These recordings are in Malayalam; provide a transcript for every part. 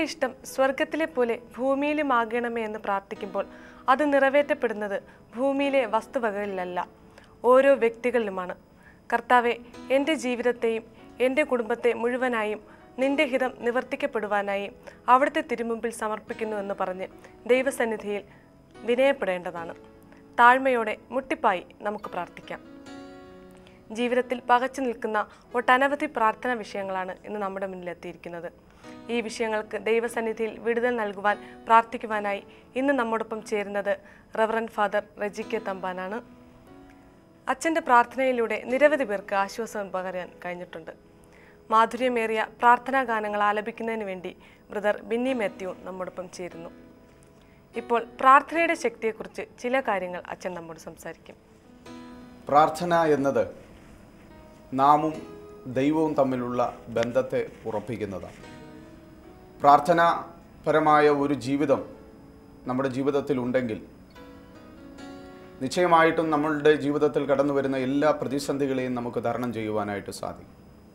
ഇഷ്ടം സ്വർഗത്തിലെ പോലെ ഭൂമിയിലുമാകണമേ എന്ന് പ്രാർത്ഥിക്കുമ്പോൾ അത് നിറവേറ്റപ്പെടുന്നത് ഭൂമിയിലെ വസ്തുവകകളിലല്ല ഓരോ വ്യക്തികളിലുമാണ് കർത്താവെ എൻ്റെ ജീവിതത്തെയും എൻ്റെ കുടുംബത്തെ മുഴുവനായും നിന്റെ ഹിതം നിവർത്തിക്കപ്പെടുവാനായി അവിടുത്തെ തിരുമുമ്പിൽ സമർപ്പിക്കുന്നു എന്ന് പറഞ്ഞ് ദൈവസന്നിധിയിൽ വിനയപ്പെടേണ്ടതാണ് താഴ്മയോടെ മുട്ടിപ്പായി നമുക്ക് പ്രാർത്ഥിക്കാം ജീവിതത്തിൽ പകച്ചു നിൽക്കുന്ന ഒട്ടനവധി പ്രാർത്ഥനാ വിഷയങ്ങളാണ് ഇന്ന് നമ്മുടെ മുന്നിലെത്തിയിരിക്കുന്നത് ഈ വിഷയങ്ങൾക്ക് ദൈവസന്നിധിയിൽ വിടുതൽ നൽകുവാൻ പ്രാർത്ഥിക്കുവാനായി ഇന്ന് നമ്മോടൊപ്പം ചേരുന്നത് റവറൻ ഫാദർ റജിക്കെ തമ്പാനാണ് അച്ഛൻ്റെ പ്രാർത്ഥനയിലൂടെ നിരവധി പേർക്ക് ആശ്വാസം പകരാൻ കഴിഞ്ഞിട്ടുണ്ട് മാധുര്യമേറിയ പ്രാർത്ഥനാ ഗാനങ്ങൾ ആലപിക്കുന്നതിന് വേണ്ടി ബ്രദർ ബിന്നി മാത്യു നമ്മോടൊപ്പം ചേരുന്നു ഇപ്പോൾ പ്രാർത്ഥനയുടെ ശക്തിയെക്കുറിച്ച് ചില കാര്യങ്ങൾ അച്ഛൻ നമ്മോട് സംസാരിക്കും പ്രാർത്ഥന എന്നത് നാമും ദൈവവും തമ്മിലുള്ള ബന്ധത്തെ ഉറപ്പിക്കുന്നതാണ് പ്രാർത്ഥനാപരമായ ഒരു ജീവിതം നമ്മുടെ ജീവിതത്തിൽ ഉണ്ടെങ്കിൽ നിശ്ചയമായിട്ടും നമ്മളുടെ ജീവിതത്തിൽ കടന്നു വരുന്ന എല്ലാ പ്രതിസന്ധികളെയും നമുക്ക് തരണം ചെയ്യുവാനായിട്ട് സാധിക്കും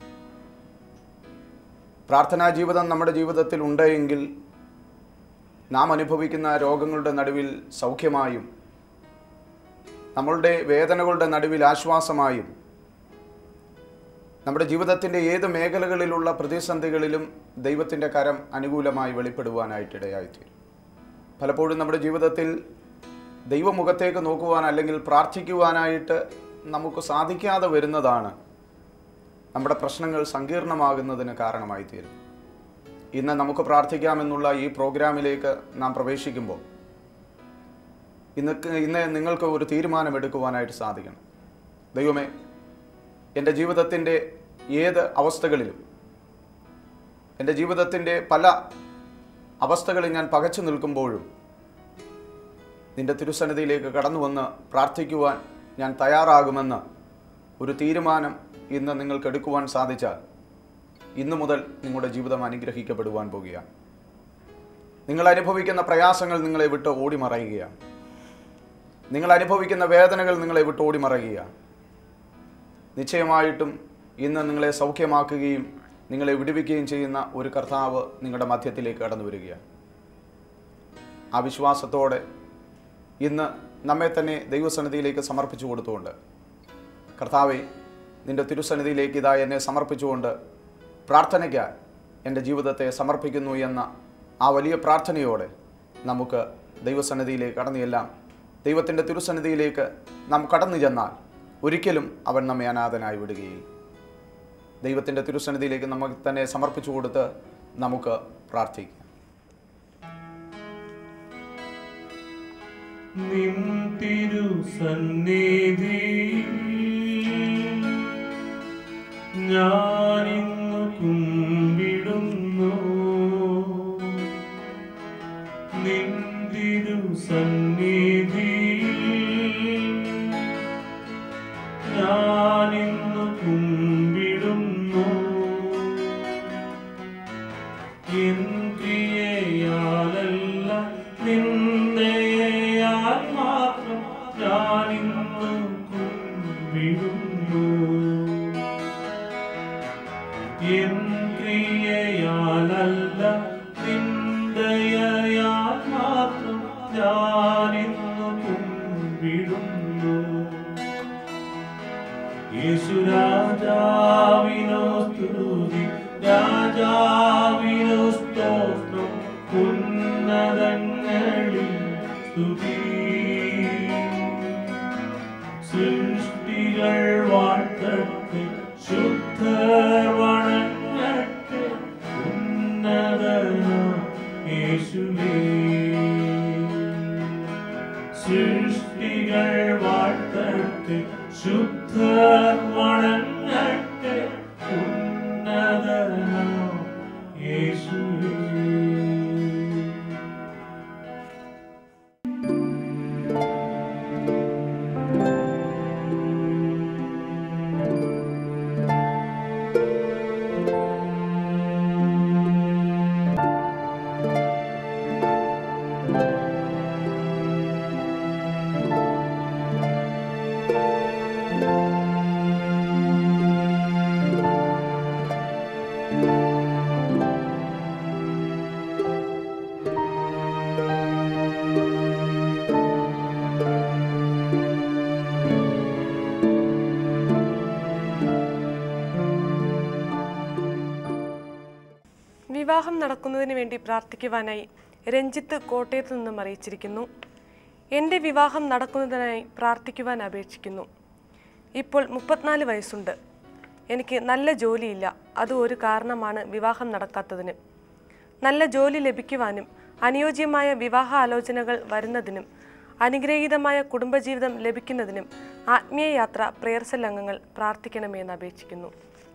പ്രാർത്ഥനാ ജീവിതം നമ്മുടെ ജീവിതത്തിൽ ഉണ്ടെങ്കിൽ നാം അനുഭവിക്കുന്ന രോഗങ്ങളുടെ നടുവിൽ സൗഖ്യമായും നമ്മളുടെ വേദനകളുടെ നടുവിൽ ആശ്വാസമായും നമ്മുടെ ജീവിതത്തിൻ്റെ ഏത് മേഖലകളിലുള്ള പ്രതിസന്ധികളിലും ദൈവത്തിൻ്റെ കരം അനുകൂലമായി വെളിപ്പെടുവാനായിട്ടിടയായിത്തീരും പലപ്പോഴും നമ്മുടെ ജീവിതത്തിൽ ദൈവമുഖത്തേക്ക് നോക്കുവാൻ അല്ലെങ്കിൽ പ്രാർത്ഥിക്കുവാനായിട്ട് നമുക്ക് സാധിക്കാതെ വരുന്നതാണ് നമ്മുടെ പ്രശ്നങ്ങൾ സങ്കീർണമാകുന്നതിന് കാരണമായി തീരും ഇന്ന് നമുക്ക് പ്രാർത്ഥിക്കാമെന്നുള്ള ഈ പ്രോഗ്രാമിലേക്ക് നാം പ്രവേശിക്കുമ്പോൾ ഇന്ന് ഇന്ന് നിങ്ങൾക്ക് ഒരു തീരുമാനമെടുക്കുവാനായിട്ട് സാധിക്കണം ദൈവമേ എൻ്റെ ജീവിതത്തിൻ്റെ ഏത് അവസ്ഥകളിലും എൻ്റെ ജീവിതത്തിൻ്റെ പല അവസ്ഥകളിൽ ഞാൻ പകച്ചു നിൽക്കുമ്പോഴും നിന്റെ തിരുസന്നിധിയിലേക്ക് കടന്നു വന്ന് പ്രാർത്ഥിക്കുവാൻ ഞാൻ തയ്യാറാകുമെന്ന് ഒരു തീരുമാനം ഇന്ന് നിങ്ങൾക്ക് എടുക്കുവാൻ സാധിച്ചാൽ ഇന്നു മുതൽ നിങ്ങളുടെ ജീവിതം അനുഗ്രഹിക്കപ്പെടുവാൻ പോകുകയാണ് നിങ്ങൾ അനുഭവിക്കുന്ന പ്രയാസങ്ങൾ നിങ്ങളെ വിട്ട് ഓടിമറയുകയാണ് നിങ്ങൾ അനുഭവിക്കുന്ന വേദനകൾ നിങ്ങളെ വിട്ട് ഓടിമറയുകയാണ് നിശ്ചയമായിട്ടും ഇന്ന് നിങ്ങളെ സൗഖ്യമാക്കുകയും നിങ്ങളെ വിടുവിക്കുകയും ചെയ്യുന്ന ഒരു കർത്താവ് നിങ്ങളുടെ മധ്യത്തിലേക്ക് കടന്നു വരികയാണ് ആ വിശ്വാസത്തോടെ ഇന്ന് നമ്മെ തന്നെ ദൈവസന്നിധിയിലേക്ക് സമർപ്പിച്ചു കൊടുത്തുകൊണ്ട് കർത്താവെ നിന്റെ തിരുസന്നിധിയിലേക്ക് ഇതാ എന്നെ സമർപ്പിച്ചുകൊണ്ട് പ്രാർത്ഥനയ്ക്കായി എൻ്റെ ജീവിതത്തെ സമർപ്പിക്കുന്നു എന്ന ആ വലിയ പ്രാർത്ഥനയോടെ നമുക്ക് ദൈവസന്നിധിയിലേക്ക് കടന്നു ചെല്ലാം ദൈവത്തിൻ്റെ തിരുസന്നിധിയിലേക്ക് നാം കടന്നു ചെന്നാൽ ഒരിക്കലും അവൻ നമ്മെ അനാഥനായി വിടുകയില്ല ദൈവത്തിൻ്റെ തിരുസന്നിധിയിലേക്ക് നമുക്ക് തന്നെ സമർപ്പിച്ചു കൊടുത്ത് നമുക്ക് പ്രാർത്ഥിക്കാം നിൻ തിരു സന്നിധി ഞാനിന്നു കുമ്പിടുന്നു നിൻ തിരു സന്നിധി ഞാനിന്നു കുമ്പിടുന്നു എൻ ക്രിയയാലല്ല നിന്ദയാൽ മാത്രം ഞാനിന്ന് കുമ്പിടുന്നു എൻ ക്രിയയാലല്ല നിന്ദയാൽ മാത്രം ഞാനിന്ന് കുമ്പിടുന്നു യേശു രാജാവിനോ സ്തുതി രാജാവിനോ സ്തോത്രം ഉന്നതങ്ങളിൽ സ്തുതി സൃഷ്ടികൾ വാഴ്ത്തട്ടെ ശുദ്ധർ വണങ്ങട്ടെ ഉന്നത യേശുവേ സൃഷ്ടികൾ വാഴ്ത്തട്ടെ ശുദ്ധർ വണങ്ങട്ടെ ഉന്നത യേശുവേ യേശുവേ വിവാഹം നടക്കുന്നതിന് വേണ്ടി പ്രാർത്ഥിക്കുവാനായി രഞ്ജിത്ത് കോട്ടയത്ത് നിന്നും അറിയിച്ചിരിക്കുന്നു എൻ്റെ വിവാഹം നടക്കുന്നതിനായി പ്രാർത്ഥിക്കുവാൻ അപേക്ഷിക്കുന്നു ഇപ്പോൾ മുപ്പത്തിനാല് വയസ്സുണ്ട് എനിക്ക് നല്ല ജോലിയില്ല അത് ഒരു കാരണമാണ് വിവാഹം നടക്കാത്തതിന് നല്ല ജോലി ലഭിക്കുവാനും അനുയോജ്യമായ വിവാഹ ആലോചനകൾ വരുന്നതിനും അനുഗ്രഹീതമായ കുടുംബജീവിതം ലഭിക്കുന്നതിനും ആത്മീയ യാത്ര പ്രേയർസൽ അംഗങ്ങൾ പ്രാർത്ഥിക്കണമെന്ന് അപേക്ഷിക്കുന്നു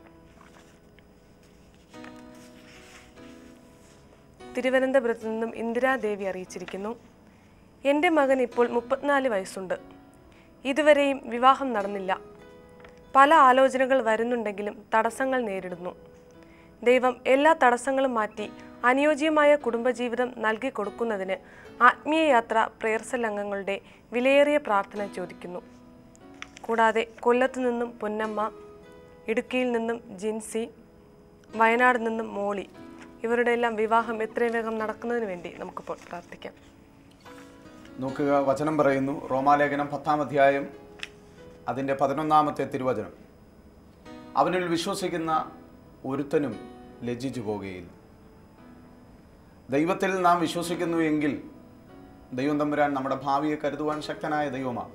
തിരുവനന്തപുരത്ത് നിന്നും ഇന്ദിരാദേവി അറിയിച്ചിരിക്കുന്നു എൻ്റെ മകൻ ഇപ്പോൾ മുപ്പത്തിനാല് വയസ്സുണ്ട് ഇതുവരെയും വിവാഹം നടന്നില്ല പല ആലോചനകൾ വരുന്നുണ്ടെങ്കിലും തടസ്സങ്ങൾ നേരിടുന്നു ദൈവം എല്ലാ തടസ്സങ്ങളും മാറ്റി അനുയോജ്യമായ കുടുംബജീവിതം നൽകി കൊടുക്കുന്നതിന് ആത്മീയ യാത്ര പ്രേയർസൽ അംഗങ്ങളുടെ വിലയേറിയ പ്രാർത്ഥന ചോദിക്കുന്നു കൂടാതെ കൊല്ലത്തു നിന്നും പൊന്നമ്മ ഇടുക്കിയിൽ നിന്നും ജിൻസി വയനാട് നിന്നും മോളി ഇവരുടെ എല്ലാം വിവാഹം എത്രയും വേഗം നടക്കുന്നതിന് വേണ്ടി നമുക്കിപ്പോൾ പ്രാർത്ഥിക്കാം നോക്കുക വചനം പറയുന്നു റോമാലേഖനം പത്താം അധ്യായം അതിൻ്റെ പതിനൊന്നാമത്തെ തിരുവചനം അവനിൽ വിശ്വസിക്കുന്ന ഒരുത്തനും ലജ്ജിച്ചു പോകുകയില്ല ദൈവത്തിൽ നാം വിശ്വസിക്കുന്നു എങ്കിൽ ദൈവം തമ്പുരാൻ നമ്മുടെ ഭാവിയെ കരുതുവാൻ ശക്തനായ ദൈവമാണ്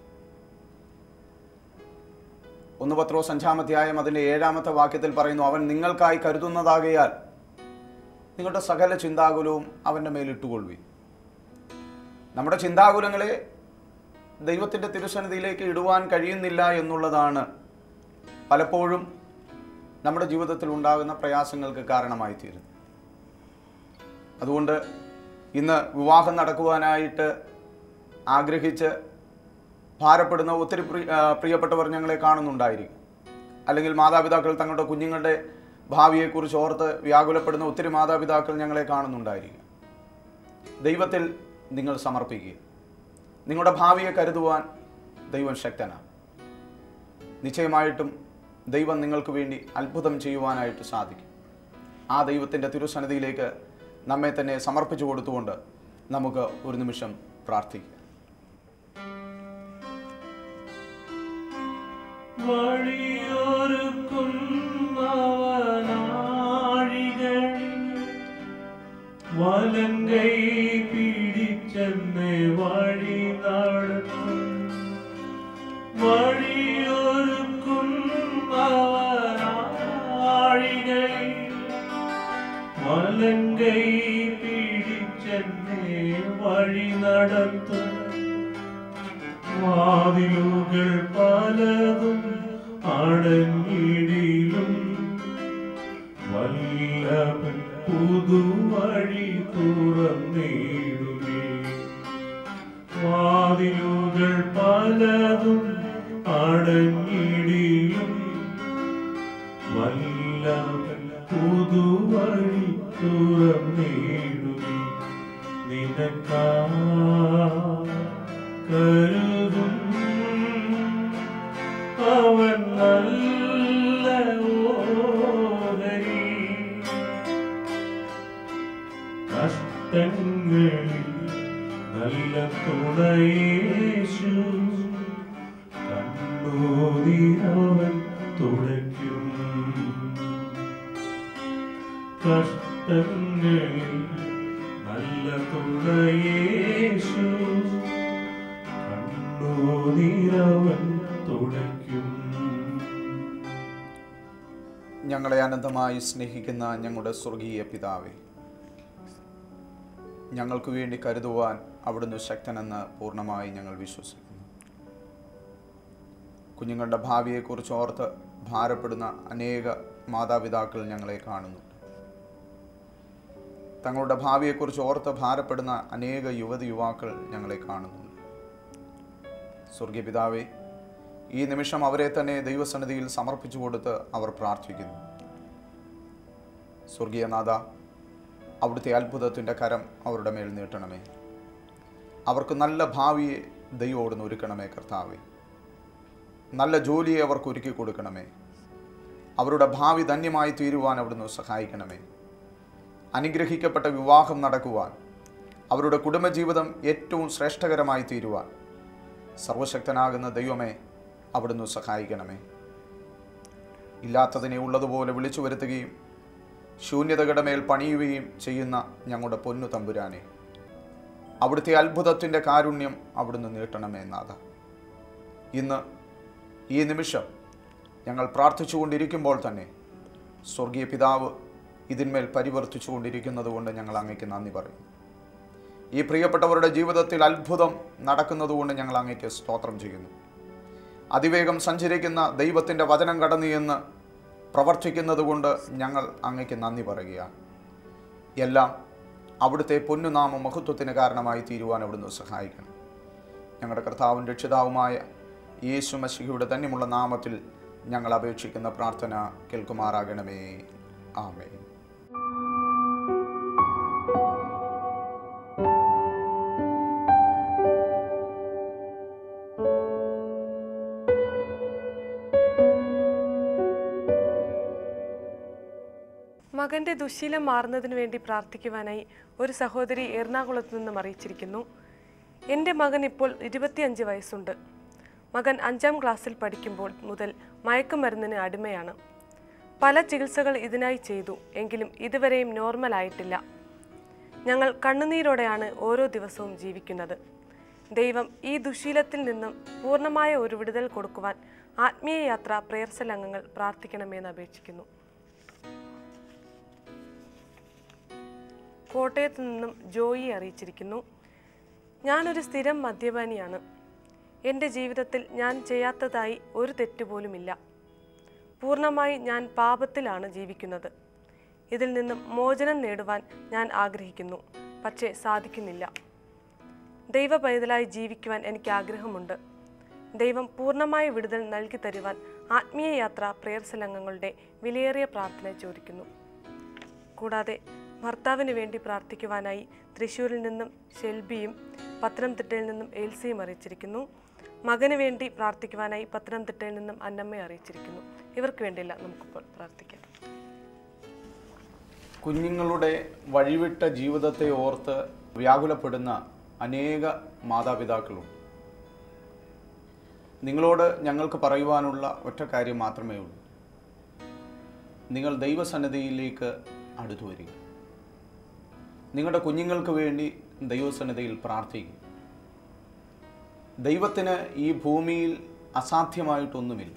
ഒന്ന് പത്രോസ് അഞ്ചാം അധ്യായം അതിൻ്റെ ഏഴാമത്തെ വാക്യത്തിൽ പറയുന്നു അവൻ നിങ്ങൾക്കായി കരുതുന്നതാകയാൽ നിങ്ങളുടെ സകല ചിന്താകുലവും അവൻ്റെ മേലിട്ടുകൊള്ളുവിൻ നമ്മുടെ ചിന്താകുലങ്ങളെ ദൈവത്തിൻ്റെ തിരുസന്നിധിയിലേക്ക് ഇടുവാൻ കഴിയുന്നില്ല എന്നുള്ളതാണ് പലപ്പോഴും നമ്മുടെ ജീവിതത്തിൽ ഉണ്ടാകുന്ന പ്രയാസങ്ങൾക്ക് കാരണമായി തീരുന്നത് അതുകൊണ്ട് ഇന്ന് വിവാഹം നടക്കുവാനായിട്ട് ആഗ്രഹിച്ച് ഭാരപ്പെടുന്ന ഒത്തിരി പ്രിയ ആ, പ്രിയപ്പെട്ടവർ ഞങ്ങളെ കാണുന്നുണ്ടായിരിക്കും അല്ലെങ്കിൽ മാതാപിതാക്കൾ തങ്ങളുടെ കുഞ്ഞുങ്ങളുടെ ഭാവിയെക്കുറിച്ച് ഓർത്ത് വ്യാകുലപ്പെടുന്ന ഒത്തിരി മാതാപിതാക്കൾ ഞങ്ങളെ കാണുന്നുണ്ടായിരിക്കും ദൈവത്തിൽ നിങ്ങൾ സമർപ്പിക്കുക നിങ്ങളുടെ ഭാവിയെ കരുതുവാൻ ദൈവം ശക്തനാണ് നിശ്ചയമായിട്ടും ദൈവം നിങ്ങൾക്ക് വേണ്ടി അത്ഭുതം ചെയ്യുവാനായിട്ട് സാധിക്കും ആ ദൈവത്തിൻ്റെ തിരുസന്നിധിയിലേക്ക് നമ്മെ തന്നെ സമർപ്പിച്ചു കൊടുത്തുകൊണ്ട് നമുക്ക് ഒരു നിമിഷം പ്രാർത്ഥിക്കാം വഴിയൊരുക്കുന്നവനാഴികളിൽ വലങ്കൈ പിടിച്ചെന്ന് വഴി നടത്തും വഴിയൊരുക്കുന്നവനാഴികളിൽ വലങ്കൈ പിടിച്ചെന്ന് വഴി നടത്തും വാതിലുകൾ പലതും അടഞ്ഞിടിലും വല്ലഭൻ പുതുവഴി തുറന്നിടുമേ വാതിലുകൾ പലതും അടഞ്ഞിടിലും വല്ലഭൻ പുതുവഴി തുറന്നിടുമേ നിനക്കാ കരുതും അവൻ നല്ല ഓഹരി കഷ്ടങ്ങളിൽ നല്ല തുണയേശു കണ്ണൂതിരവൻ തുടയ്ക്കും കഷ്ടങ്ങളിൽ നല്ല തുണയേശു കണ്ണൂതിരവൻ തുടയ്ക്കും ഞങ്ങളെ അനന്തമായി സ്നേഹിക്കുന്ന ഞങ്ങളുടെ സ്വർഗീയ പിതാവേ ഞങ്ങൾക്ക് വേണ്ടി കരുതുവാൻ അവിടുന്ന് ശക്തനെന്ന് പൂർണ്ണമായി ഞങ്ങൾ വിശ്വസിക്കുന്നു കുഞ്ഞുങ്ങളുടെ ഭാവിയെക്കുറിച്ച് ഓർത്ത് ഭാരപ്പെടുന്ന അനേക മാതാപിതാക്കൾ ഞങ്ങളെ കാണുന്നുണ്ട് തങ്ങളുടെ ഭാവിയെക്കുറിച്ച് ഓർത്ത് ഭാരപ്പെടുന്ന അനേക യുവതി യുവാക്കൾ ഞങ്ങളെ കാണുന്നുണ്ട് സ്വർഗീയ പിതാവേ ഈ നിമിഷം അവരെ തന്നെ ദൈവസന്നിധിയിൽ സമർപ്പിച്ചു കൊടുത്ത് അവർ പ്രാർത്ഥിക്കുന്നു സ്വർഗീയനാഥ അവിടുത്തെ അത്ഭുതത്തിൻ്റെ കരം അവരുടെ മേൽ നീട്ടണമേ അവർക്ക് നല്ല ഭാവിയെ ദൈവോടുന്ന് ഒരുക്കണമേ കർത്താവേ നല്ല ജോലിയെ അവർക്ക് ഒരുക്കി കൊടുക്കണമേ അവരുടെ ഭാവി ധന്യമായി തീരുവാൻ അവിടുന്ന് സഹായിക്കണമേ അനുഗ്രഹിക്കപ്പെട്ട വിവാഹം നടക്കുവാൻ അവരുടെ കുടുംബജീവിതം ഏറ്റവും ശ്രേഷ്ഠകരമായി തീരുവാൻ സർവശക്തനാകുന്ന ദൈവമേ അവിടുന്ന് സഹായിക്കണമേ ഇല്ലാത്തതിനെ ഉള്ളതുപോലെ വിളിച്ചു വരുത്തുകയും ശൂന്യതകളുടെ മേൽ പണിയുകയും ചെയ്യുന്ന ഞങ്ങളുടെ പൊന്നു തമ്പുരാനെ അവിടുത്തെ അത്ഭുതത്തിൻ്റെ കാരുണ്യം അവിടുന്ന് നീട്ടണമേ നാഥ ഇന്ന് ഈ നിമിഷം ഞങ്ങൾ പ്രാർത്ഥിച്ചുകൊണ്ടിരിക്കുമ്പോൾ തന്നെ സ്വർഗീയ പിതാവ് ഇതിന്മേൽ പരിവർത്തിച്ചുകൊണ്ടിരിക്കുന്നത് കൊണ്ട് ഞങ്ങൾ അങ്ങയ്ക്ക് നന്ദി പറയും ഈ പ്രിയപ്പെട്ടവരുടെ ജീവിതത്തിൽ അത്ഭുതം നടക്കുന്നതുകൊണ്ട് ഞങ്ങൾ അങ്ങയ്ക്ക് സ്തോത്രം ചെയ്യുന്നു അതിവേഗം സഞ്ചരിക്കുന്ന ദൈവത്തിൻ്റെ വചനം കടന്നു എന്ന് പ്രവർത്തിക്കുന്നത് കൊണ്ട് ഞങ്ങൾ അങ്ങയ്ക്ക് നന്ദി പറയുകയാണ് എല്ലാം അവിടുത്തെ പൊന്നുനാമ മഹത്വത്തിന് കാരണമായി തീരുവാൻ അവിടുന്ന് സഹായിക്കണം ഞങ്ങളുടെ കർത്താവും രക്ഷിതാവുമായ യേശു മഷിഹയുടെ തന്നെയുള്ള നാമത്തിൽ ഞങ്ങൾ അപേക്ഷിക്കുന്ന പ്രാർത്ഥന കേൾക്കുമാറാകണമേ ആമേ മകന്റെ ദുശീലം മാറുന്നതിന് വേണ്ടി പ്രാർത്ഥിക്കുവാനായി ഒരു സഹോദരി എറണാകുളത്ത് നിന്നും അറിയിച്ചിരിക്കുന്നു എൻ്റെ മകൻ ഇപ്പോൾ ഇരുപത്തിയഞ്ച് വയസ്സുണ്ട് മകൻ അഞ്ചാം ക്ലാസ്സിൽ പഠിക്കുമ്പോൾ മുതൽ മയക്കുമരുന്നിന് അടിമയാണ് പല ചികിത്സകൾ ഇതിനായി ചെയ്തു എങ്കിലും ഇതുവരെയും നോർമൽ ആയിട്ടില്ല ഞങ്ങൾ കണ്ണുനീരോടെയാണ് ഓരോ ദിവസവും ജീവിക്കുന്നത് ദൈവം ഈ ദുശീലത്തിൽ നിന്നും പൂർണ്ണമായ ഒരു വിടുതൽ കൊടുക്കുവാൻ ആത്മീയ യാത്ര പ്രേയർസൽ അംഗങ്ങൾ പ്രാർത്ഥിക്കണമെന്ന് അപേക്ഷിക്കുന്നു കോട്ടയത്ത് നിന്നും ജോയി അറിയിച്ചിരിക്കുന്നു ഞാനൊരു സ്ഥിരം മദ്യപാനിയാണ് എൻ്റെ ജീവിതത്തിൽ ഞാൻ ചെയ്യാത്തതായി ഒരു തെറ്റുപോലുമില്ല പൂർണ്ണമായി ഞാൻ പാപത്തിലാണ് ജീവിക്കുന്നത് ഇതിൽ നിന്നും മോചനം നേടുവാൻ ഞാൻ ആഗ്രഹിക്കുന്നു പക്ഷേ സാധിക്കുന്നില്ല ദൈവ പൈതലായി ജീവിക്കുവാൻ എനിക്ക് ആഗ്രഹമുണ്ട് ദൈവം പൂർണ്ണമായ വിടുതൽ നൽകി തരുവാൻ ആത്മീയ യാത്ര പ്രേയർസൽ അംഗങ്ങളുടെ വിലയേറിയ പ്രാർത്ഥന ചോദിക്കുന്നു കൂടാതെ ഭർത്താവിന് വേണ്ടി പ്രാർത്ഥിക്കുവാനായി തൃശ്ശൂരിൽ നിന്നും ഷെൽബിയും പത്തനംതിട്ടയിൽ നിന്നും എൽസിയും അറിയിച്ചിരിക്കുന്നു മകന് വേണ്ടി പ്രാർത്ഥിക്കുവാനായി പത്തനംതിട്ടയിൽ നിന്നും അന്നമ്മയെ അറിയിച്ചിരിക്കുന്നു ഇവർക്ക് വേണ്ടിയില്ല നമുക്കിപ്പോൾ പ്രാർത്ഥിക്കാം കുഞ്ഞുങ്ങളുടെ വഴിവിട്ട ജീവിതത്തെ ഓർത്ത് വ്യാകുലപ്പെടുന്ന അനേക മാതാപിതാക്കളുണ്ട് നിങ്ങളോട് ഞങ്ങൾക്ക് പറയുവാനുള്ള ഒറ്റ കാര്യം മാത്രമേ ഉള്ളൂ നിങ്ങൾ ദൈവസന്നിധിയിലേക്ക് അടുത്തു വരിക നിങ്ങളുടെ കുഞ്ഞുങ്ങൾക്ക് വേണ്ടി ദൈവസന്നിധിയിൽ പ്രാർത്ഥിക്കുക ദൈവത്തിന് ഈ ഭൂമിയിൽ അസാധ്യമായിട്ടൊന്നുമില്ല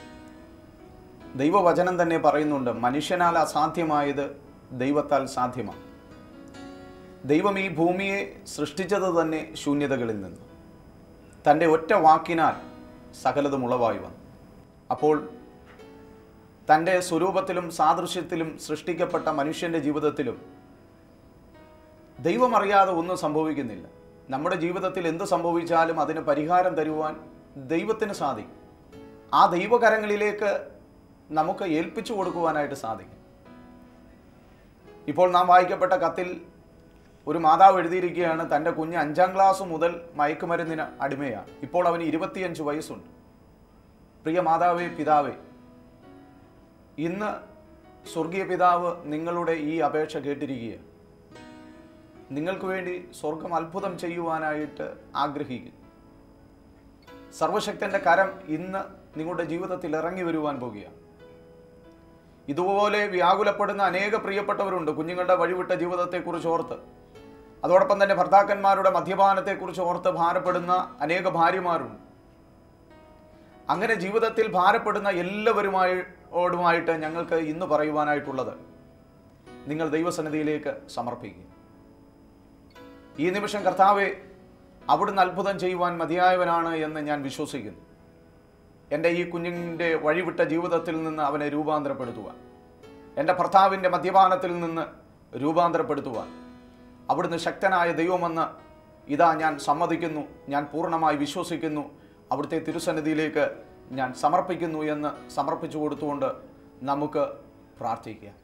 ദൈവവചനം തന്നെ പറയുന്നുണ്ട് മനുഷ്യനാൽ അസാധ്യമായത് ദൈവത്താൽ സാധ്യമാണ് ദൈവം ഈ ഭൂമിയെ സൃഷ്ടിച്ചത് തന്നെ ശൂന്യതകളിൽ നിന്ന് തൻ്റെ ഒറ്റ വാക്കിനാൽ സകലതും ഉളവായി വന്നു അപ്പോൾ തൻ്റെ സ്വരൂപത്തിലും സാദൃശ്യത്തിലും സൃഷ്ടിക്കപ്പെട്ട മനുഷ്യൻ്റെ ജീവിതത്തിലും ദൈവമറിയാതെ ഒന്നും സംഭവിക്കുന്നില്ല നമ്മുടെ ജീവിതത്തിൽ എന്ത് സംഭവിച്ചാലും അതിന് പരിഹാരം തരുവാൻ ദൈവത്തിന് സാധിക്കും ആ ദൈവകരങ്ങളിലേക്ക് നമുക്ക് ഏൽപ്പിച്ചു കൊടുക്കുവാനായിട്ട് സാധിക്കും ഇപ്പോൾ നാം വായിക്കപ്പെട്ട കത്തിൽ ഒരു മാതാവ് എഴുതിയിരിക്കുകയാണ് തൻ്റെ കുഞ്ഞ് അഞ്ചാം ക്ലാസ് മുതൽ മയക്കുമരുന്നിന് അടിമയാണ് ഇപ്പോൾ അവന് ഇരുപത്തിയഞ്ച് വയസ്സുണ്ട് പ്രിയ മാതാവേ പിതാവേ ഇന്ന് സ്വർഗീയ പിതാവ് നിങ്ങളുടെ ഈ അപേക്ഷ കേട്ടിരിക്കുകയാണ് നിങ്ങൾക്ക് വേണ്ടി സ്വർഗം അത്ഭുതം ചെയ്യുവാനായിട്ട് ആഗ്രഹിക്കുന്നു സർവശക്തന്റെ കരം ഇന്ന് നിങ്ങളുടെ ജീവിതത്തിൽ ഇറങ്ങി വരുവാൻ പോകുകയാണ് ഇതുപോലെ വ്യാകുലപ്പെടുന്ന അനേക പ്രിയപ്പെട്ടവരുണ്ട് കുഞ്ഞുങ്ങളുടെ വഴിവിട്ട ജീവിതത്തെക്കുറിച്ച് ഓർത്ത് അതോടൊപ്പം തന്നെ ഭർത്താക്കന്മാരുടെ മദ്യപാനത്തെക്കുറിച്ച് ഓർത്ത് ഭാരപ്പെടുന്ന അനേക ഭാര്യമാരുണ്ട് അങ്ങനെ ജീവിതത്തിൽ ഭാരപ്പെടുന്ന എല്ലാവരുമായോടുമായിട്ട് ഞങ്ങൾക്ക് ഇന്ന് പറയുവാനായിട്ടുള്ളത് നിങ്ങൾ ദൈവസന്നിധിയിലേക്ക് സമർപ്പിക്കുക ഈ നിമിഷം കർത്താവെ അവിടുന്ന് അത്ഭുതം ചെയ്യുവാൻ മതിയായവനാണ് എന്ന് ഞാൻ വിശ്വസിക്കുന്നു എൻ്റെ ഈ കുഞ്ഞിൻ്റെ വഴിവിട്ട ജീവിതത്തിൽ നിന്ന് അവനെ രൂപാന്തരപ്പെടുത്തുവാൻ എൻ്റെ ഭർത്താവിൻ്റെ മദ്യപാനത്തിൽ നിന്ന് രൂപാന്തരപ്പെടുത്തുവാൻ അവിടുന്ന് ശക്തനായ ദൈവമെന്ന് ഇതാ ഞാൻ സമ്മതിക്കുന്നു ഞാൻ പൂർണ്ണമായി വിശ്വസിക്കുന്നു അവിടുത്തെ തിരുസന്നിധിയിലേക്ക് ഞാൻ സമർപ്പിക്കുന്നു എന്ന് സമർപ്പിച്ചു കൊടുത്തുകൊണ്ട് നമുക്ക് പ്രാർത്ഥിക്കാം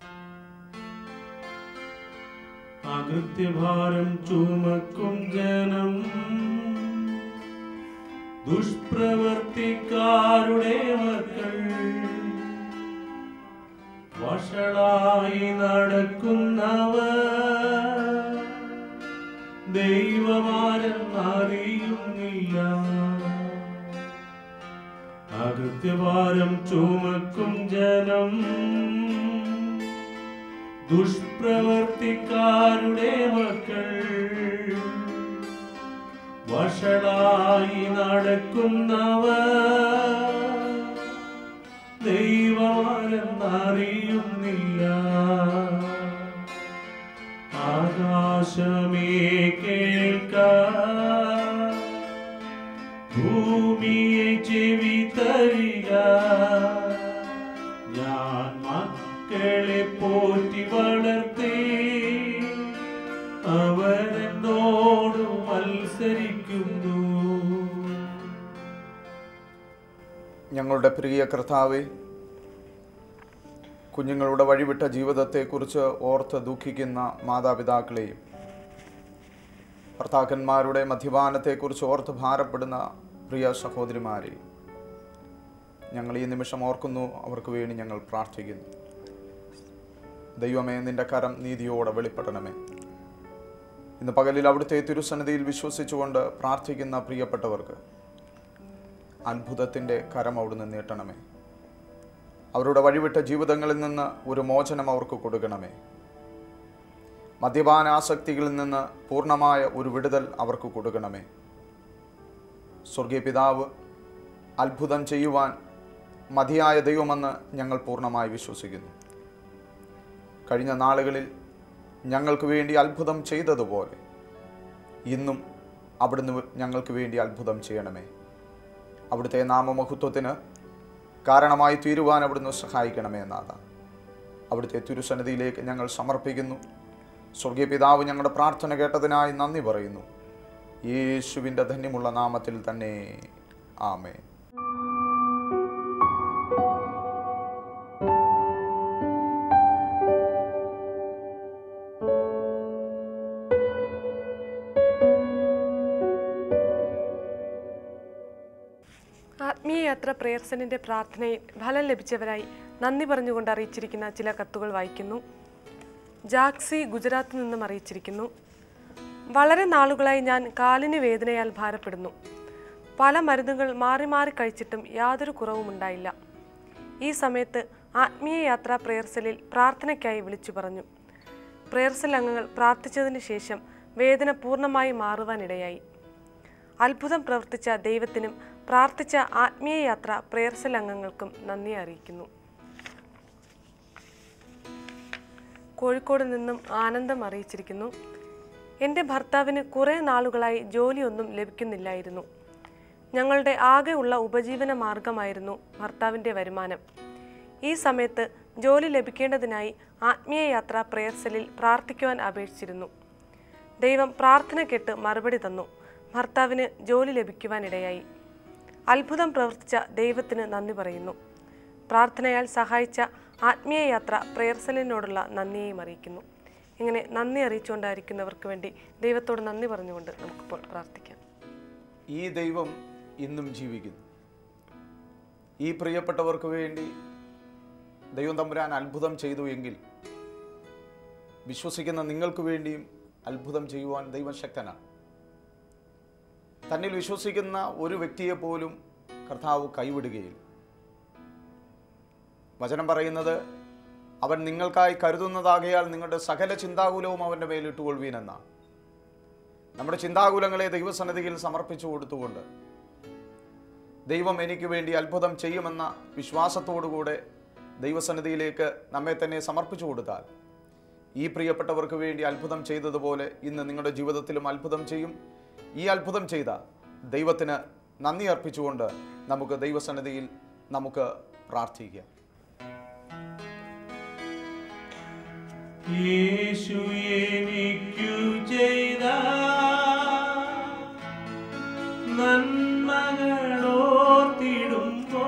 അകൃത്യഭാരം ചുമക്കും ജനം ദുഷ്പ്രവർത്തിക്കാരുടെ മക്കൾ വഷളായി നടക്കുന്നവർ ദൈവമാരെന്നറിയുന്നില്ല അകൃത്യഭാരം ചുമക്കും ജനം ദുഷ്പ്രവർത്തിക്കാരുടെ മക്കൾ വഷളായി നടക്കുന്നവർ ദൈവമാരെന്നറിയുന്നില്ല ആകാശമേ കേൾക്ക ഭൂമിയെ ചെവി തരിക ഞാൻ മക്കളെ പോറ്റി വളർത്തി അവരെന്നോട് മത്സരിക്കുന്നു ഞങ്ങളുടെ പ്രിയ കർത്താവെ കുഞ്ഞുങ്ങളുടെ വഴിവിട്ട ജീവിതത്തെക്കുറിച്ച് ഓർത്ത് ദുഃഖിക്കുന്ന മാതാപിതാക്കളെയും ഭർത്താക്കന്മാരുടെ മദ്യപാനത്തെക്കുറിച്ച് ഓർത്ത് ഭാരപ്പെടുന്ന പ്രിയ സഹോദരിമാരെയും ഞങ്ങൾ ഈ നിമിഷം ഓർക്കുന്നു അവർക്ക് വേണ്ടി ഞങ്ങൾ പ്രാർത്ഥിക്കുന്നു ദൈവമേ നിന്റെ കരം നീതിയോടെ വെളിപ്പെടണമേ ഇന്ന് പകലിൽ അവിടുത്തെ തിരുസന്നിധിയിൽ വിശ്വസിച്ചുകൊണ്ട് പ്രാർത്ഥിക്കുന്ന പ്രിയപ്പെട്ടവർക്ക് അത്ഭുതത്തിൻ്റെ കരം അവിടുന്ന് നീട്ടണമേ അവരുടെ വഴിവിട്ട ജീവിതങ്ങളിൽ നിന്ന് ഒരു മോചനം അവർക്ക് കൊടുക്കണമേ മദ്യപാനാസക്തികളിൽ നിന്ന് പൂർണ്ണമായ ഒരു വിടുതൽ അവർക്ക് കൊടുക്കണമേ സ്വർഗീയ പിതാവ് അത്ഭുതം ചെയ്യുവാൻ മതിയായ ദൈവമെന്ന് ഞങ്ങൾ പൂർണ്ണമായി വിശ്വസിക്കുന്നു കഴിഞ്ഞ നാളുകളിൽ ഞങ്ങൾക്ക് വേണ്ടി അത്ഭുതം ചെയ്തതുപോലെ ഇന്നും അവിടുന്ന് ഞങ്ങൾക്ക് വേണ്ടി അത്ഭുതം ചെയ്യണമേ അവിടുത്തെ നാമമഹത്വത്തിന് കാരണമായി തീരുവാൻ അവിടുന്ന് സഹായിക്കണമേ എന്നാഥ അവിടുത്തെ തിരുസന്നിധിയിലേക്ക് ഞങ്ങൾ സമർപ്പിക്കുന്നു സ്വർഗീയ പിതാവ് ഞങ്ങളുടെ പ്രാർത്ഥന കേട്ടതിനായി നന്ദി പറയുന്നു യേശുവിൻ്റെ ധന്യമുള്ള നാമത്തിൽ തന്നെ ആമേ ആത്മീയ യാത്ര പ്രേയർസനിൻ്റെ പ്രാർത്ഥനയിൽ ഫലം ലഭിച്ചവരായി നന്ദി പറഞ്ഞുകൊണ്ട് അറിയിച്ചിരിക്കുന്ന ചില കത്തുകൾ വായിക്കുന്നു ജാക്സി ഗുജറാത്തിൽ നിന്നും അറിയിച്ചിരിക്കുന്നു വളരെ നാളുകളായി ഞാൻ കാലിന് വേദനയാൽ ഭാരപ്പെടുന്നു പല മരുന്നുകൾ മാറി മാറി കഴിച്ചിട്ടും യാതൊരു കുറവും ഉണ്ടായില്ല ഈ സമയത്ത് ആത്മീയ യാത്രാ പ്രേയർസലിൽ പ്രാർത്ഥനയ്ക്കായി വിളിച്ചു പറഞ്ഞു പ്രേയർസൽ അംഗങ്ങൾ പ്രാർത്ഥിച്ചതിന് ശേഷം വേദന പൂർണ്ണമായി മാറുവാനിടയായി അത്ഭുതം പ്രവർത്തിച്ച ദൈവത്തിനും പ്രാർത്ഥിച്ച ആത്മീയ യാത്ര പ്രേയർസൽ അംഗങ്ങൾക്കും നന്ദി അറിയിക്കുന്നു കോഴിക്കോട് നിന്നും ആനന്ദം അറിയിച്ചിരിക്കുന്നു എൻ്റെ ഭർത്താവിന് കുറേ നാളുകളായി ജോലിയൊന്നും ലഭിക്കുന്നില്ലായിരുന്നു ഞങ്ങളുടെ ആകെ ഉള്ള ഉപജീവന മാർഗമായിരുന്നു ഭർത്താവിൻ്റെ വരുമാനം ഈ സമയത്ത് ജോലി ലഭിക്കേണ്ടതിനായി ആത്മീയ യാത്ര പ്രേയർസലിൽ പ്രാർത്ഥിക്കുവാൻ അപേക്ഷിച്ചിരുന്നു ദൈവം പ്രാർത്ഥന കേട്ട് മറുപടി തന്നു ഭർത്താവിന് ജോലി ലഭിക്കുവാനിടയായി അത്ഭുതം പ്രവർത്തിച്ച ദൈവത്തിന് നന്ദി പറയുന്നു പ്രാർത്ഥനയാൽ സഹായിച്ച ആത്മീയ യാത്ര പ്രേയർസലിനോടുള്ള നന്ദിയെയും അറിയിക്കുന്നു ഇങ്ങനെ നന്ദി അറിയിച്ചുകൊണ്ടായിരിക്കുന്നവർക്ക് വേണ്ടി ദൈവത്തോട് നന്ദി പറഞ്ഞുകൊണ്ട് നമുക്കിപ്പോൾ പ്രാർത്ഥിക്കാം ഈ ദൈവം ഇന്നും ജീവിക്കുന്നു ഈ പ്രിയപ്പെട്ടവർക്ക് വേണ്ടി ദൈവം തമ്പുരാൻ അത്ഭുതം ചെയ്തു എങ്കിൽ വിശ്വസിക്കുന്ന നിങ്ങൾക്ക് വേണ്ടിയും അത്ഭുതം ചെയ്യുവാൻ ദൈവം ശക്തനാണ് തന്നിൽ വിശ്വസിക്കുന്ന ഒരു വ്യക്തിയെ പോലും കർത്താവ് കൈവിടുകയില്ല വചനം പറയുന്നത് അവൻ നിങ്ങൾക്കായി കരുതുന്നതാകയാൽ നിങ്ങളുടെ സകല ചിന്താകുലവും അവൻ്റെ മേലിട്ടുകൊള്ളുവീനെന്നാണ് നമ്മുടെ ചിന്താകുലങ്ങളെ ദൈവസന്നിധിയിൽ സമർപ്പിച്ചു കൊടുത്തുകൊണ്ട് ദൈവം എനിക്ക് വേണ്ടി അത്ഭുതം ചെയ്യുമെന്ന വിശ്വാസത്തോടുകൂടെ ദൈവസന്നിധിയിലേക്ക് നമ്മെ തന്നെ സമർപ്പിച്ചു കൊടുത്താൽ ഈ പ്രിയപ്പെട്ടവർക്ക് വേണ്ടി അത്ഭുതം ചെയ്തതുപോലെ ഇന്ന് നിങ്ങളുടെ ജീവിതത്തിലും അത്ഭുതം ചെയ്യും ഈ അത്ഭുതം ചെയ്ത ദൈവത്തിന് നന്ദി അർപ്പിച്ചുകൊണ്ട് നമുക്ക് ദൈവസന്നിധിയിൽ നമുക്ക് പ്രാർത്ഥിക്കാം യേശു എനിക്കു ചെയ്ത നന്മകളോർത്തിടുമ്പോ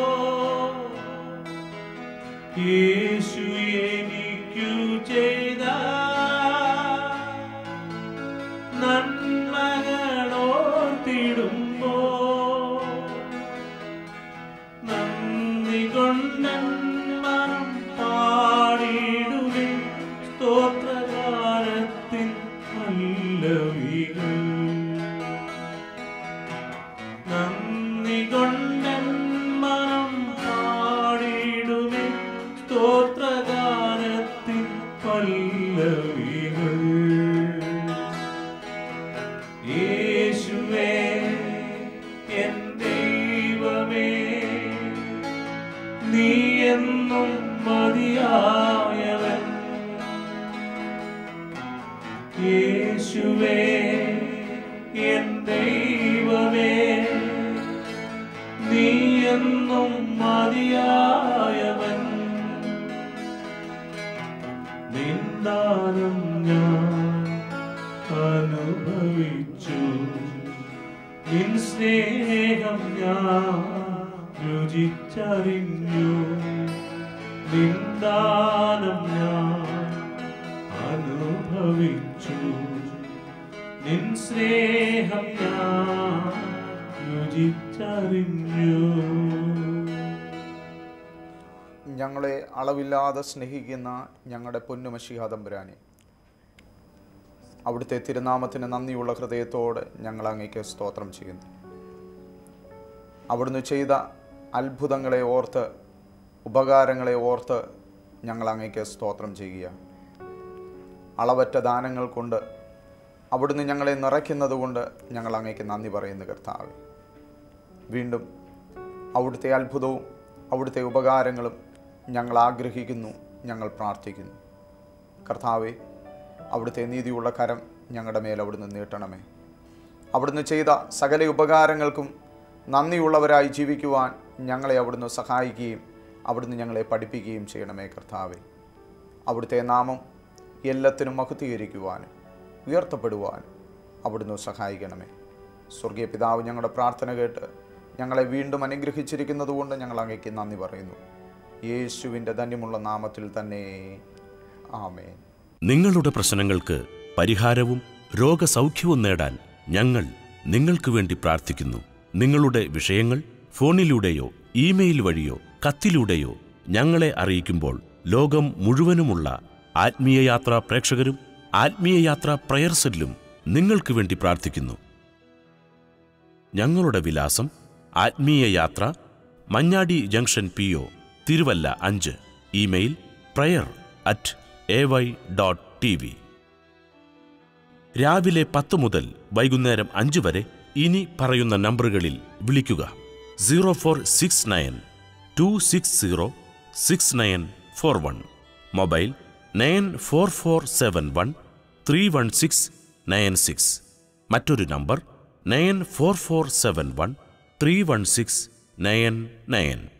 യേശു എനിക്കു ചെയ്ത നന്മകളോർത്തിടുമ്പോ നന്ദി കൊണ്ടൻ മനം പാടിടുമേ സ്തോത്രകാരത്തിൻ യേശുവേ എൻ ദൈവമേ നീ എന്നും മതിയായവൻ നിന്ദാനം ഞാൻ അനുഭവിച്ചു നിൻ സ്നേഹം ഞാൻ രുചിച്ചറിഞ്ഞു നിന്ദാനം ഞാൻ അനുഭവിച്ചു നിൻ സ്നേഹം ഞാൻ രുചിച്ചറിഞ്ഞു ഞങ്ങളെ അളവില്ലാതെ സ്നേഹിക്കുന്ന ഞങ്ങളുടെ പൊന്നുമഷിഹാതമ്പുരാനെ അവിടുത്തെ തിരുനാമത്തിന് നന്ദിയുള്ള ഹൃദയത്തോടെ ഞങ്ങൾ അങ്ങേക്ക് സ്തോത്രം ചെയ്യുന്നു അവിടുന്ന് ചെയ്ത അത്ഭുതങ്ങളെ ഓർത്ത് ഉപകാരങ്ങളെ ഓർത്ത് ഞങ്ങൾ അങ്ങേക്ക് സ്തോത്രം ചെയ്യുക അളവറ്റ ദാനങ്ങൾ കൊണ്ട് അവിടുന്ന് ഞങ്ങളെ നിറയ്ക്കുന്നത് കൊണ്ട് ഞങ്ങൾ അങ്ങേക്ക് നന്ദി പറയുന്നു കർത്താവെ വീണ്ടും അവിടുത്തെ അത്ഭുതവും അവിടുത്തെ ഉപകാരങ്ങളും ഞങ്ങൾ ആഗ്രഹിക്കുന്നു ഞങ്ങൾ പ്രാർത്ഥിക്കുന്നു കർത്താവെ അവിടുത്തെ നീതിയുള്ള കരം ഞങ്ങളുടെ മേൽ അവിടുന്ന് നീട്ടണമേ അവിടുന്ന് ചെയ്ത സകല ഉപകാരങ്ങൾക്കും നന്ദിയുള്ളവരായി ജീവിക്കുവാൻ ഞങ്ങളെ അവിടുന്ന് സഹായിക്കുകയും അവിടുന്ന് ഞങ്ങളെ പഠിപ്പിക്കുകയും ചെയ്യണമേ കർത്താവെ അവിടുത്തെ നാമം എല്ലാത്തിനും മഹത്വീകരിക്കുവാനും ഉയർത്തപ്പെടുവാനും അവിടുന്ന് സഹായിക്കണമേ സ്വർഗീയ പിതാവ് ഞങ്ങളുടെ പ്രാർത്ഥന കേട്ട് ഞങ്ങളെ വീണ്ടും അനുഗ്രഹിച്ചിരിക്കുന്നത് കൊണ്ട് ഞങ്ങൾ അങ്ങേക്ക് നന്ദി പറയുന്നു യേശുവിൻ്റെ ധന്യമുള്ള നാമത്തിൽ തന്നെ ആമേൻ നിങ്ങളുടെ പ്രശ്നങ്ങൾക്ക് പരിഹാരവും രോഗസൗഖ്യവും നേടാൻ ഞങ്ങൾ നിങ്ങൾക്ക് വേണ്ടി പ്രാർത്ഥിക്കുന്നു നിങ്ങളുടെ വിഷയങ്ങൾ ഫോണിലൂടെയോ ഇമെയിൽ വഴിയോ കത്തിലൂടെയോ ഞങ്ങളെ അറിയിക്കുമ്പോൾ ലോകം മുഴുവനുമുള്ള ആത്മീയ യാത്രാ പ്രേക്ഷകരും ആത്മീയ യാത്രാ പ്രയർസെല്ലും നിങ്ങൾക്ക് വേണ്ടി പ്രാർത്ഥിക്കുന്നു ഞങ്ങളുടെ വിലാസം Athmeeya Yathra Manjadi junction P O Thiruvalla അഞ്ച് email prayer at A Y dot T V രാവിലെ പത്ത് മുതൽ വൈകുന്നേരം അഞ്ച് വരെ ഇനി പറയുന്ന നമ്പറുകളിൽ വിളിക്കുക zero four six nine two six zero six nine four one mobile nine four four seven one three one six nine six മറ്റൊരു number nine four four seven one three one six nine nine